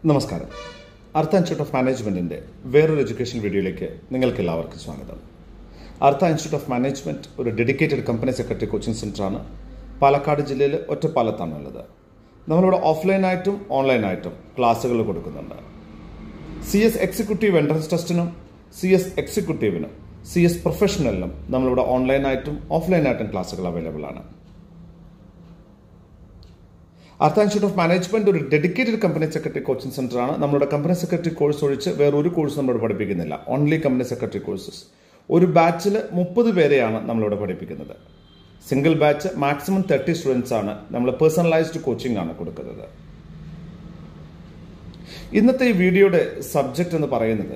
നമസ്കാരം അർത്ഥ institute of മാനേജ്മെന്റിന്റെ വേറൊരു എഡ്യൂക്കേഷൻ വീഡിയോയിലേക്ക് നിങ്ങൾക്ക് എല്ലാവർക്കും സ്വാഗതം അർത്ഥ ഇൻസ്റ്റിറ്റ്യൂട്ട് ഓഫ് മാനേജ്മെന്റ് ഒരു ഡെഡിക്കേറ്റഡ് കമ്പനി സെക്രട്ടറി കോച്ചിങ് സെന്ററാണ് പാലക്കാട് ജില്ലയിൽ ഒറ്റപ്പാലത്താണ് ഉള്ളത് നമ്മളിവിടെ ഓഫ്ലൈനായിട്ടും ഓൺലൈനായിട്ടും ക്ലാസ്സുകൾ കൊടുക്കുന്നുണ്ട് സി എസ് എക്സിക്യൂട്ടീവ് എൻട്രൻസ് ടെസ്റ്റിനും സി എസ് എക്സിക്യൂട്ടീവിനും സി എസ് പ്രൊഫഷണലിനും നമ്മളിവിടെ ഓൺലൈനായിട്ടും ഓഫ്ലൈനായിട്ടും ക്ലാസ്സുകൾ അവൈലബിൾ ആണ് അർത്ഥ ഇൻസ്റ്റിറ്റ്യൂട്ട് ഓഫ് മാനേജ്മെന്റ് ഒരു dedicated company secretary coaching centre ആണ് നമ്മുടെ കമ്പനി സെക്രട്ടറി കോഴ്സ് ഒഴിച്ച് വേറെ ഒരു കോഴ്സ് നമ്മൾ പഠിപ്പിക്കുന്നില്ല ഓൺലി കമ്പനി സെക്രട്ടറി കോഴ്സസ് ഒരു ബാച്ചിൽ മുപ്പത് പേരെയാണ് നമ്മളിവിടെ പഠിപ്പിക്കുന്നത് single batch maximum thirty students ആണ് നമ്മൾ പേഴ്സണലൈസ്ഡ് കോച്ചിങ് ആണ് കൊടുക്കുന്നത് ഇന്നത്തെ ഈ വീഡിയോയുടെ സബ്ജക്റ്റ് എന്ന് പറയുന്നത്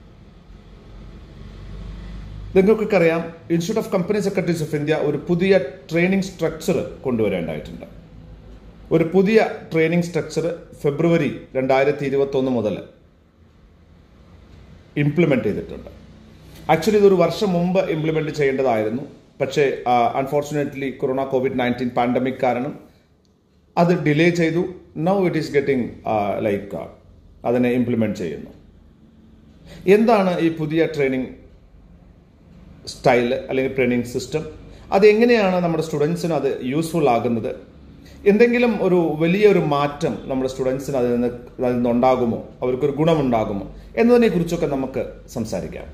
നിങ്ങൾക്കൊക്കെ അറിയാം institute of company secretaries of India ഒരു പുതിയ ട്രെയിനിങ് സ്ട്രക്ചർ കൊണ്ടുവരേണ്ടതായിട്ടുണ്ട് ഒരു പുതിയ ട്രെയിനിങ് സ്ട്രക്ചർ ഫെബ്രുവരി രണ്ടായിരത്തി ഇരുപത്തി ഒന്ന് മുതൽ ഇംപ്ലിമെന്റ് ചെയ്തിട്ടുണ്ട് ആക്ച്വലി ഇതൊരു വർഷം മുമ്പ് ഇംപ്ലിമെന്റ് ചെയ്യേണ്ടതായിരുന്നു പക്ഷേ unfortunately corona covid nineteen pandemic കാരണം അത് ഡിലേ ചെയ്തു now it is getting like അതിനെ ഇംപ്ലിമെന്റ് ചെയ്യുന്നു എന്താണ് ഈ പുതിയ ട്രെയിനിങ് സ്റ്റൈൽ അല്ലെങ്കിൽ ട്രെയിനിങ് സിസ്റ്റം അത് എങ്ങനെയാണ് നമ്മുടെ സ്റ്റുഡൻസിന് അത് യൂസ്ഫുൾ ആകുന്നത് എന്തെങ്കിലും ഒരു വലിയൊരു മാറ്റം നമ്മുടെ സ്റ്റുഡൻസിന് അതിൽ നിന്ന് അതിൽ നിന്നുണ്ടാകുമോ അവർക്കൊരു ഗുണമുണ്ടാകുമോ എന്നതിനെ കുറിച്ചൊക്കെ നമുക്ക് സംസാരിക്കാം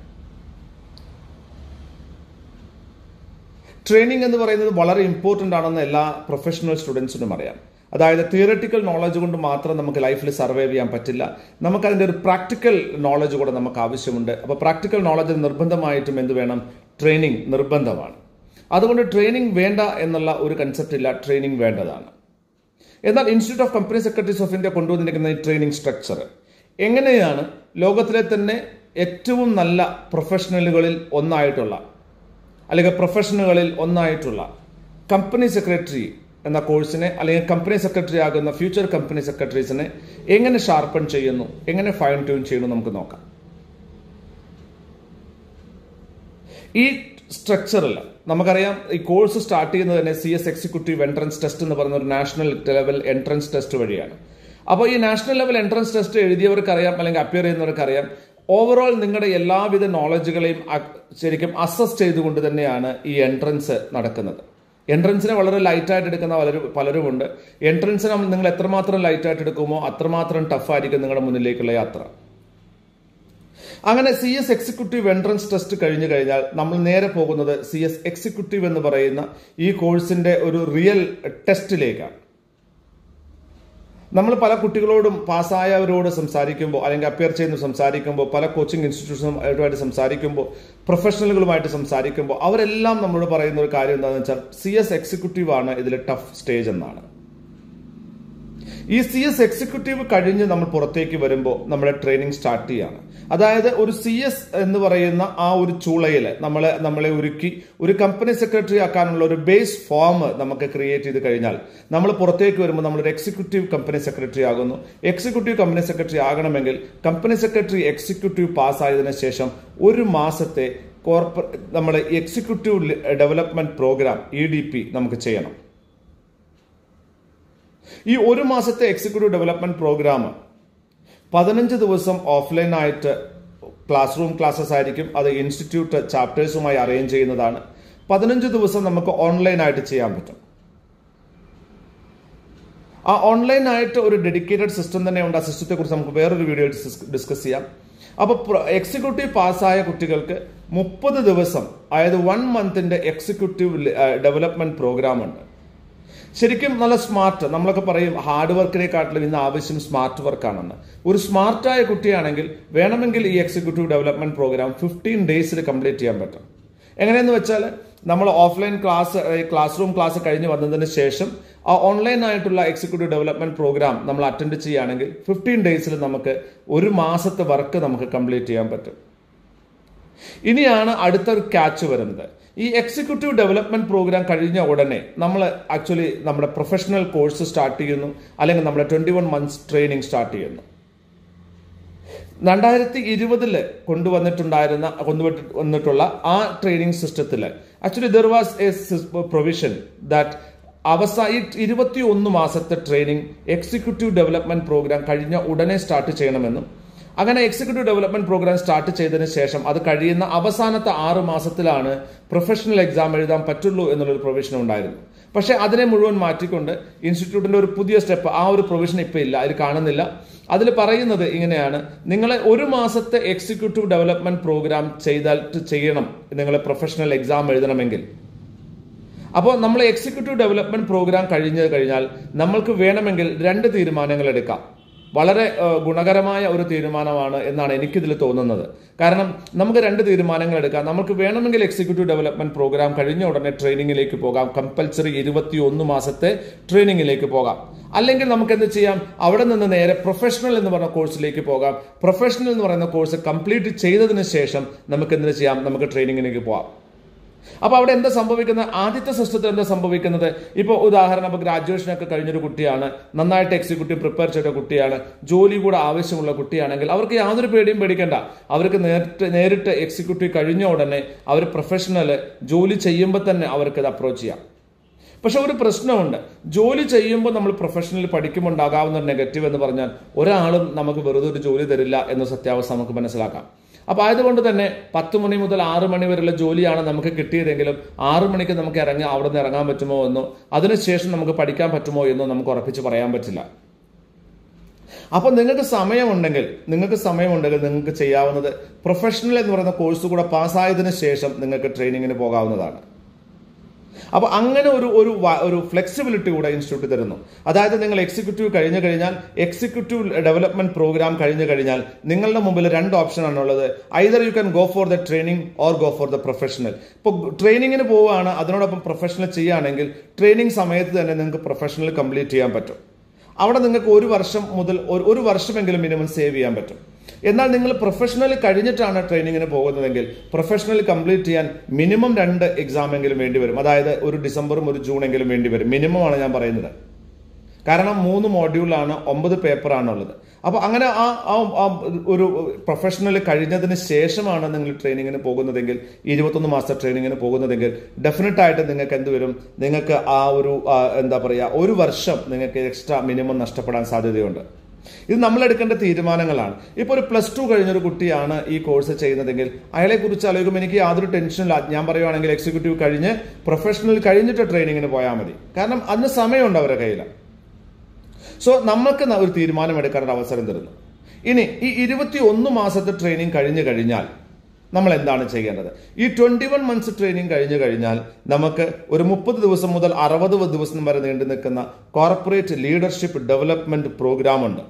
ട്രെയിനിങ് എന്ന് പറയുന്നത് വളരെ ഇമ്പോർട്ടൻ്റ് ആണെന്ന് എല്ലാ പ്രൊഫഷണൽ സ്റ്റുഡൻസിനും അറിയാം അതായത് തിയററ്റിക്കൽ നോളജ് കൊണ്ട് മാത്രം നമുക്ക് ലൈഫിൽ സർവൈവ് ചെയ്യാൻ പറ്റില്ല നമുക്ക് അതിൻ്റെ ഒരു പ്രാക്ടിക്കൽ നോളജ് കൂടെ നമുക്ക് ആവശ്യമുണ്ട് അപ്പോൾ പ്രാക്ടിക്കൽ നോളജ് നിർബന്ധമായിട്ടും എന്ത് വേണം ട്രെയിനിങ് നിർബന്ധമാണ് അതുകൊണ്ട് ട്രെയിനിങ് വേണ്ട എന്നുള്ള ഒരു കൺസെപ്റ്റ് ഇല്ല ട്രെയിനിങ് വേണ്ടതാണ് എന്നാൽ institute of company secretaries of India കൊണ്ടുവന്നിരിക്കുന്ന ഈ ട്രെയിനിങ് സ്ട്രക്ചർ എങ്ങനെയാണ് ലോകത്തിലെ തന്നെ ഏറ്റവും നല്ല പ്രൊഫഷണലുകളിൽ ഒന്നായിട്ടുള്ള അല്ലെങ്കിൽ പ്രൊഫഷണലുകളിൽ ഒന്നായിട്ടുള്ള കമ്പനി സെക്രട്ടറി എന്ന കോഴ്സിനെ അല്ലെങ്കിൽ കമ്പനി സെക്രട്ടറി ആകുന്ന ഫ്യൂച്ചർ കമ്പനി സെക്രട്ടറീസിനെ എങ്ങനെ ഷാർപ്പൺ ചെയ്യുന്നു എങ്ങനെ ഫൈൻ ട്യൂൺ ചെയ്യുന്നു നമുക്ക് നോക്കാം ഈ സ്ട്രക്ചറിൽ നമുക്കറിയാം ഈ കോഴ്സ് സ്റ്റാർട്ട് ചെയ്യുന്നത് തന്നെ C S executive entrance test എന്ന് പറയുന്ന ഒരു നാഷണൽ ലെവൽ എൻട്രൻസ് ടെസ്റ്റ് വഴിയാണ് അപ്പോൾ ഈ നാഷണൽ ലെവൽ എൻട്രൻസ് ടെസ്റ്റ് എഴുതിയവർക്ക് അറിയാം അല്ലെങ്കിൽ അപ്പിയർ ചെയ്യുന്നവർക്ക് അറിയാം ഓവറോൾ നിങ്ങളുടെ എല്ലാവിധ നോളജുകളെയും ശരിക്കും അസസ് ചെയ്തുകൊണ്ട് തന്നെയാണ് ഈ എൻട്രൻസ് നടക്കുന്നത് എൻട്രൻസിനെ വളരെ ലൈറ്റായിട്ട് എടുക്കുന്ന പലരും പലരുമുണ്ട് എൻട്രൻസിനെ നിങ്ങൾ എത്രമാത്രം ലൈറ്റായിട്ട് എടുക്കുമോ അത്രമാത്രം ടഫായിരിക്കും നിങ്ങളുടെ മുന്നിലേക്കുള്ള യാത്ര അങ്ങനെ C S executive entrance test കഴിഞ്ഞു കഴിഞ്ഞാൽ നമ്മൾ നേരെ പോകുന്നത് സി എസ് എക്സിക്യൂട്ടീവ് എന്ന് പറയുന്ന ഈ കോഴ്സിന്റെ ഒരു റിയൽ ടെസ്റ്റിലേക്കാണ് നമ്മൾ പല കുട്ടികളോടും പാസ്സായവരോട് സംസാരിക്കുമ്പോൾ അല്ലെങ്കിൽ അപ്പിയർ ചെയ്യുന്ന സംസാരിക്കുമ്പോൾ പല കോച്ചിങ് ഇൻസ്റ്റിറ്റ്യൂഷനുമായിട്ട് സംസാരിക്കുമ്പോൾ പ്രൊഫഷണലുകളുമായിട്ട് സംസാരിക്കുമ്പോൾ അവരെല്ലാം നമ്മളോട് പറയുന്ന ഒരു കാര്യം എന്താണെന്ന് വെച്ചാൽ സി എസ് എക്സിക്യൂട്ടീവ് ആണ് ഇതിലെ ടഫ് സ്റ്റേജ് എന്നാണ് ഈ സി എസ് എക്സിക്യൂട്ടീവ് കഴിഞ്ഞ് നമ്മൾ പുറത്തേക്ക് വരുമ്പോൾ നമ്മുടെ ട്രെയിനിങ് സ്റ്റാർട്ട് ചെയ്യാണ് അതായത് ഒരു സി എസ് എന്ന് പറയുന്ന ആ ഒരു ചൂളയിൽ നമ്മളെ നമ്മളെ ഒരുക്കി ഒരു കമ്പനി സെക്രട്ടറി ആക്കാനുള്ള ഒരു ബേസ് ഫോം നമുക്ക് ക്രിയേറ്റ് ചെയ്ത് കഴിഞ്ഞാൽ നമ്മൾ പുറത്തേക്ക് വരുമ്പോൾ നമ്മളൊരു എക്സിക്യൂട്ടീവ് കമ്പനി സെക്രട്ടറി ആകുന്നു എക്സിക്യൂട്ടീവ് കമ്പനി സെക്രട്ടറി ആകണമെങ്കിൽ കമ്പനി സെക്രട്ടറി എക്സിക്യൂട്ടീവ് പാസ്സായതിനു ശേഷം ഒരു മാസത്തെ കോർപ്പ നമ്മുടെ executive development programme E D P നമുക്ക് ചെയ്യണം ഈ ഒരു മാസത്തെ എക്സിക്യൂട്ടീവ് ഡെവലപ്മെന്റ് പ്രോഗ്രാം പതിനഞ്ച് ദിവസം ഓഫ്ലൈൻ ആയിട്ട് ക്ലാസ് റൂം ക്ലാസ്സസ് ആയിരിക്കും അത് ഇൻസ്റ്റിറ്റ്യൂട്ട് ചാപ്റ്റേഴ്സുമായി അറേഞ്ച് ചെയ്യുന്നതാണ് പതിനഞ്ച് ദിവസം നമുക്ക് ഓൺലൈൻ ആയിട്ട് ചെയ്യാൻ പറ്റും ആ ഓൺലൈൻ ആയിട്ട് ഒരു ഡെഡിക്കേറ്റഡ് സിസ്റ്റം തന്നെ ഉണ്ട് ആ സിസ്റ്റത്തെ കുറിച്ച് നമുക്ക് വേറൊരു വീഡിയോ ഡിസ്കസ് ചെയ്യാം അപ്പൊ എക്സിക്യൂട്ടീവ് പാസ്സായ കുട്ടികൾക്ക് മുപ്പത് ദിവസം അതായത് വൺ മന്തിന്റെ എക്സിക്യൂട്ടീവ് ഡെവലപ്മെന്റ് പ്രോഗ്രാം ഉണ്ട് ശരിക്കും നല്ല സ്മാർട്ട് നമ്മളൊക്കെ പറയും ഹാർഡ് വർക്കിനെക്കാട്ടിലും ഇന്ന് ആവശ്യം സ്മാർട്ട് വർക്കാണെന്ന് ഒരു സ്മാർട്ടായ കുട്ടിയാണെങ്കിൽ വേണമെങ്കിൽ ഈ എക്സിക്യൂട്ടീവ് ഡെവലപ്മെന്റ് പ്രോഗ്രാം ഫിഫ്റ്റീൻ ഡേയ്സിൽ കംപ്ലീറ്റ് ചെയ്യാൻ പറ്റും എങ്ങനെയെന്ന് വെച്ചാൽ നമ്മൾ offline class classroom class കഴിഞ്ഞ് വന്നതിന് ശേഷം ആ ഓൺലൈൻ ആയിട്ടുള്ള എക്സിക്യൂട്ടീവ് ഡെവലപ്മെന്റ് പ്രോഗ്രാം നമ്മൾ അറ്റൻഡ് ചെയ്യുകയാണെങ്കിൽ ഫിഫ്റ്റീൻ ഡേയ്സിൽ നമുക്ക് ഒരു മാസത്തെ വർക്ക് നമുക്ക് കംപ്ലീറ്റ് ചെയ്യാൻ പറ്റും ഇനിയാണ് അടുത്തൊരു ക്യാച്ച് വരുന്നത് ഈ എക്സിക്യൂട്ടീവ് ഡെവലപ്മെന്റ് പ്രോഗ്രാം കഴിഞ്ഞ ഉടനെ നമ്മൾ ആക്ച്വലി നമ്മുടെ പ്രൊഫഷണൽ കോഴ്സ് സ്റ്റാർട്ട് ചെയ്യുന്നു അല്ലെങ്കിൽ നമ്മുടെ twenty one months training start ചെയ്യുന്നു രണ്ടായിരത്തി ഇരുപതില് കൊണ്ടുവന്നിട്ടുണ്ടായിരുന്ന കൊണ്ടുവന്നിട്ട് വന്നിട്ടുള്ള ആ ട്രെയിനിങ് സിസ്റ്റത്തിൽ actually there was a provision that അവസാന ഈ ഇരുപത്തി ഒന്ന് മാസത്തെ ട്രെയിനിങ് എക്സിക്യൂട്ടീവ് ഡെവലപ്മെന്റ് പ്രോഗ്രാം കഴിഞ്ഞ ഉടനെ സ്റ്റാർട്ട് ചെയ്യണമെന്നും അങ്ങനെ എക്സിക്യൂട്ടീവ് ഡെവലപ്മെന്റ് പ്രോഗ്രാം സ്റ്റാർട്ട് ചെയ്തതിന് ശേഷം അത് കഴിയുന്ന അവസാനത്തെ ആറ് മാസത്തിലാണ് പ്രൊഫഷണൽ എക്സാം എഴുതാൻ പറ്റുള്ളൂ എന്നുള്ളൊരു പ്രൊവിഷൻ ഉണ്ടായിരുന്നു പക്ഷേ അതിനെ മുഴുവൻ മാറ്റിക്കൊണ്ട് ഇൻസ്റ്റിറ്റ്യൂട്ടിന്റെ ഒരു പുതിയ സ്റ്റെപ്പ് ആ ഒരു പ്രൊവിഷൻ ഇപ്പം ഇല്ല അതിൽ കാണുന്നില്ല അതിൽ പറയുന്നത് ഇങ്ങനെയാണ് നിങ്ങളെ ഒരു മാസത്തെ എക്സിക്യൂട്ടീവ് ഡെവലപ്മെന്റ് പ്രോഗ്രാം ചെയ്താൽ ചെയ്യണം നിങ്ങളെ പ്രൊഫഷണൽ എക്സാം എഴുതണമെങ്കിൽ അപ്പോൾ നമ്മൾ എക്സിക്യൂട്ടീവ് ഡെവലപ്മെന്റ് പ്രോഗ്രാം കഴിഞ്ഞ് കഴിഞ്ഞാൽ നമ്മൾക്ക് വേണമെങ്കിൽ രണ്ട് തീരുമാനങ്ങൾ എടുക്കാം വളരെ ഏഹ്, ഗുണകരമായ ഒരു തീരുമാനമാണ് എന്നാണ് എനിക്കിതിൽ തോന്നുന്നത് കാരണം നമുക്ക് രണ്ട് തീരുമാനങ്ങൾ എടുക്കാം നമുക്ക് വേണമെങ്കിൽ എക്സിക്യൂട്ടീവ് ഡെവലപ്മെന്റ് പ്രോഗ്രാം കഴിഞ്ഞ ഉടനെ ട്രെയിനിങ്ങിലേക്ക് പോകാം കമ്പൽസറി ഇരുപത്തി ഒന്ന് മാസത്തെ ട്രെയിനിങ്ങിലേക്ക് പോകാം അല്ലെങ്കിൽ നമുക്ക് എന്ത് ചെയ്യാം അവിടെ നിന്ന് നേരെ പ്രൊഫഷണൽ എന്ന് പറഞ്ഞ കോഴ്സിലേക്ക് പോകാം പ്രൊഫഷണൽ എന്ന് പറയുന്ന കോഴ്സ് കംപ്ലീറ്റ് ചെയ്തതിന് ശേഷം നമുക്ക് എന്ത് ചെയ്യാം നമുക്ക് ട്രെയിനിങ്ങിലേക്ക് പോകാം അപ്പൊ അവിടെ എന്താ സംഭവിക്കുന്നത് ആദ്യത്തെ സിസ്റ്റത്തിൽ എന്താ സംഭവിക്കുന്നത് ഇപ്പോൾ ഉദാഹരണം ഇപ്പോൾ ഗ്രാജുവേഷൻ ഒക്കെ കഴിഞ്ഞൊരു കുട്ടിയാണ് നന്നായിട്ട് എക്സിക്യൂട്ടീവ് പ്രിപ്പയർ ചെയ്ത കുട്ടിയാണ് ജോലി കൂടെ ആവശ്യമുള്ള കുട്ടിയാണെങ്കിൽ അവർക്ക് യാതൊരു പേടിയും പേടിക്കണ്ട അവർക്ക് നേരിട്ട് നേരിട്ട് എക്സിക്യൂട്ടീവ് കഴിഞ്ഞ ഉടനെ അവർ പ്രൊഫഷണൽ ജോലി ചെയ്യുമ്പോൾ തന്നെ അവർക്ക് ഇത് അപ്രോച്ച് ചെയ്യാം പക്ഷെ ഒരു പ്രശ്നമുണ്ട് ജോലി ചെയ്യുമ്പോൾ നമ്മൾ പ്രൊഫഷണൽ പഠിക്കുമ്പോൾ ഉണ്ടാകാവുന്ന ഒരു നെഗറ്റീവ് എന്ന് പറഞ്ഞാൽ ഒരാളും നമുക്ക് വെറുതെ ഒരു ജോലി തരില്ല എന്ന സത്യാവസ്ഥ നമുക്ക് മനസ്സിലാക്കാം അപ്പൊ ആയതുകൊണ്ട് തന്നെ പത്ത് മണി മുതൽ ആറ് മണി വരെയുള്ള ജോലിയാണ് നമുക്ക് കിട്ടിയതെങ്കിലും ആറ് മണിക്ക് നമുക്ക് ഇറങ്ങി അവിടെ നിന്ന് ഇറങ്ങാൻ പറ്റുമോ എന്നോ അതിനുശേഷം നമുക്ക് പഠിക്കാൻ പറ്റുമോ എന്നോ നമുക്ക് ഉറപ്പിച്ച് പറയാൻ പറ്റില്ല അപ്പൊ നിങ്ങൾക്ക് സമയമുണ്ടെങ്കിൽ നിങ്ങൾക്ക് സമയമുണ്ടെങ്കിൽ നിങ്ങൾക്ക് ചെയ്യാവുന്നത് പ്രൊഫഷണൽ എന്ന് പറയുന്ന കോഴ്സ് കൂടെ പാസ്സായതിനു ശേഷം നിങ്ങൾക്ക് ട്രെയിനിങ്ങിന് പോകാവുന്നതാണ് അപ്പൊ അങ്ങനെ ഒരു ഒരു വ- ഒരു ഫ്ലെക്സിബിലിറ്റി കൂടെ ഇൻസ്റ്റിറ്റ്യൂട്ട് തരുന്നു അതായത് നിങ്ങൾ എക്സിക്യൂട്ടീവ് കഴിഞ്ഞു കഴിഞ്ഞാൽ എക്സിക്യൂട്ടീവ് ഡെവലപ്മെന്റ് പ്രോഗ്രാം കഴിഞ്ഞു കഴിഞ്ഞാൽ നിങ്ങളുടെ മുമ്പിൽ രണ്ട് ഓപ്ഷൻ ആണുള്ളത് either you can go for the training or go for the professional ഇപ്പോൾ ട്രെയിനിങ്ങിന് പോവുകയാണ് അതിനോടൊപ്പം പ്രൊഫഷണൽ ചെയ്യുകയാണെങ്കിൽ ട്രെയിനിങ് സമയത്ത് തന്നെ നിങ്ങൾക്ക് പ്രൊഫഷണൽ കംപ്ലീറ്റ് ചെയ്യാൻ പറ്റും അവിടെ നിങ്ങൾക്ക് ഒരു വർഷം മുതൽ ഒരു- ഒരു വർഷമെങ്കിലും മിനിമം സേവ് ചെയ്യാൻ പറ്റും എന്നാൽ നിങ്ങൾ പ്രൊഫഷണൽ കഴിഞ്ഞിട്ടാണ് ട്രെയിനിങ്ങിന് പോകുന്നതെങ്കിൽ പ്രൊഫഷണൽ കംപ്ലീറ്റ് ചെയ്യാൻ മിനിമം രണ്ട് എക്സാം എങ്കിലും വേണ്ടി വരും അതായത് ഒരു ഡിസംബറും ഒരു ജൂണെങ്കിലും വേണ്ടി വരും മിനിമം ആണ് ഞാൻ പറയുന്നത് കാരണം മൂന്ന് മോഡ്യൂളാണ് ഒമ്പത് പേപ്പറാണുള്ളത് അപ്പൊ അങ്ങനെ ആ ആ- ആ ഒരു പ്രൊഫഷണൽ കഴിഞ്ഞതിന് ശേഷമാണ് നിങ്ങൾ ട്രെയിനിങ്ങിന് പോകുന്നതെങ്കിൽ ഇരുപത്തൊന്ന് മാസത്തെ ട്രെയിനിങ്ങിന് പോകുന്നതെങ്കിൽ ഡെഫിനറ്റ് ആയിട്ട് നിങ്ങൾക്ക് എന്ത് വരും നിങ്ങൾക്ക് ആ ഒരു ആ, എന്താ പറയുക ഒരു വർഷം നിങ്ങൾക്ക് എക്സ്ട്രാ മിനിമം നഷ്ടപ്പെടാൻ സാധ്യതയുണ്ട് ഇത് നമ്മൾ എടുക്കേണ്ട തീരുമാനങ്ങളാണ് ഇപ്പോൾ ഒരു പ്ലസ് ടു കഴിഞ്ഞൊരു കുട്ടിയാണ് ഈ കോഴ്സ് ചെയ്യുന്നതെങ്കിൽ അയാളെ കുറിച്ച് ആലോചിക്കുമ്പോൾ എനിക്ക് യാതൊരു ടെൻഷനില്ല ഞാൻ പറയുവാണെങ്കിൽ എക്സിക്യൂട്ടീവ് കഴിഞ്ഞ് പ്രൊഫഷണൽ കഴിഞ്ഞിട്ട് ട്രെയിനിങ്ങിന് പോയാൽ മതി കാരണം അന്ന് സമയമുണ്ട് അവരുടെ കയ്യിൽ സോ നമുക്ക് ന- ഒരു തീരുമാനം എടുക്കാനുള്ള അവസരം തരുന്നു ഇനി ഈ ഇരുപത്തി ഒന്ന് മാസത്തെ ട്രെയിനിങ് കഴിഞ്ഞു കഴിഞ്ഞാൽ നമ്മൾ എന്താണ് ചെയ്യേണ്ടത് ഈ ട്വന്റി വൺ മന്ത്സ് ട്രെയിനിങ് കഴിഞ്ഞു കഴിഞ്ഞാൽ നമുക്ക് ഒരു മുപ്പത് ദിവസം മുതൽ അറുപത് ദിവസം വരെ നീണ്ടു നിൽക്കുന്ന കോർപ്പറേറ്റ് ലീഡർഷിപ്പ് ഡെവലപ്മെന്റ് പ്രോഗ്രാം ഉണ്ട്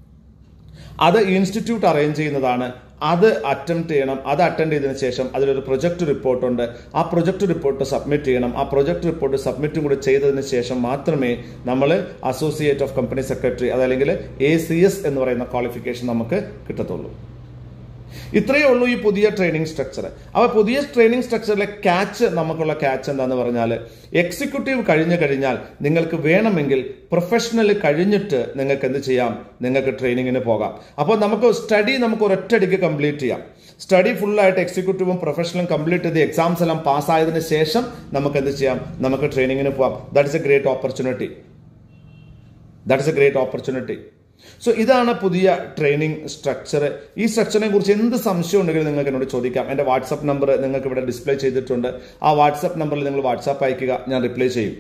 അത് ഇൻസ്റ്റിറ്റ്യൂട്ട് അറേഞ്ച് ചെയ്യുന്നതാണ് അത് അറ്റംപ്റ്റ് ചെയ്യണം അത് അറ്റൻഡ് ചെയ്തതിനു ശേഷം അതിലൊരു പ്രൊജക്ട് റിപ്പോർട്ട് ഉണ്ട് ആ പ്രൊജക്ട് റിപ്പോർട്ട് സബ്മിറ്റ് ചെയ്യണം ആ പ്രൊജക്ട് റിപ്പോർട്ട് സബ്മിറ്റും കൂടി ചെയ്തതിന് ശേഷം മാത്രമേ നമ്മൾ അസോസിയേറ്റ് ഓഫ് കമ്പനി സെക്രട്ടറി അതല്ലെങ്കിൽ എ സി എസ് എന്ന് പറയുന്ന ക്വാളിഫിക്കേഷൻ നമുക്ക് കിട്ടത്തുള്ളൂ ഇത്രയേ ഉള്ളൂ ഈ പുതിയ ട്രെയിനിങ് സ്ട്രക്ചർ അപ്പൊ പുതിയ ട്രെയിനിങ് സ്ട്രക്ചറിലെ ക്യാച്ച് നമുക്കുള്ള ക്യാച്ച് എന്താന്ന് പറഞ്ഞാൽ എക്സിക്യൂട്ടീവ് കഴിഞ്ഞു കഴിഞ്ഞാൽ നിങ്ങൾക്ക് വേണമെങ്കിൽ പ്രൊഫഷണൽ കഴിഞ്ഞിട്ട് നിങ്ങൾക്ക് എന്ത് ചെയ്യാം നിങ്ങൾക്ക് ട്രെയിനിങ്ങിന് പോകാം അപ്പോൾ നമുക്ക് സ്റ്റഡി നമുക്ക് ഒരൊറ്റയടിക്ക് കംപ്ലീറ്റ് ചെയ്യാം സ്റ്റഡി ഫുള്ളായിട്ട് എക്സിക്യൂട്ടീവും പ്രൊഫഷണലും കംപ്ലീറ്റ് ചെയ്ത് എക്സാംസ് എല്ലാം പാസ്സായതിനു ശേഷം നമുക്ക് എന്ത് ചെയ്യാം നമുക്ക് ട്രെയിനിങ്ങിന് പോകാം that is a great opportunity that is a great opportunity so ഇതാണ് പുതിയ ട്രെയിനിങ് സ്ട്രക്ചർ ഈ സ്ട്രക്ചറിനെ കുറിച്ച് എന്ത് സംശയം ഉണ്ടെങ്കിലും നിങ്ങൾക്ക് എന്നോട് ചോദിക്കാം എൻ്റെ വാട്സപ്പ് നമ്പർ നിങ്ങൾക്ക് ഇവിടെ ഡിസ്പ്ലേ ചെയ്തിട്ടുണ്ട് ആ വാട്സപ്പ് നമ്പറിൽ നിങ്ങൾ വാട്സാപ്പ് അയക്കുക ഞാൻ റിപ്ലൈ ചെയ്യും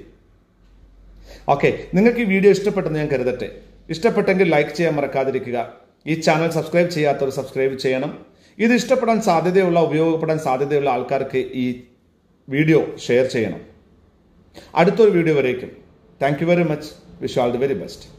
ഓക്കെ നിങ്ങൾക്ക് ഈ വീഡിയോ ഇഷ്ടപ്പെട്ടെന്ന് ഞാൻ കരുതട്ടെ ഇഷ്ടപ്പെട്ടെങ്കിൽ ലൈക്ക് ചെയ്യാൻ മറക്കാതിരിക്കുക ഈ ചാനൽ സബ്സ്ക്രൈബ് ചെയ്യാത്തവർ സബ്സ്ക്രൈബ് ചെയ്യണം ഇത് ഇഷ്ടപ്പെടാൻ സാധ്യതയുള്ള ഉപയോഗപ്പെടാൻ സാധ്യതയുള്ള ആൾക്കാർക്ക് ഈ വീഡിയോ ഷെയർ ചെയ്യണം അടുത്തൊരു വീഡിയോ വരേക്കും thank you very much wish all the very best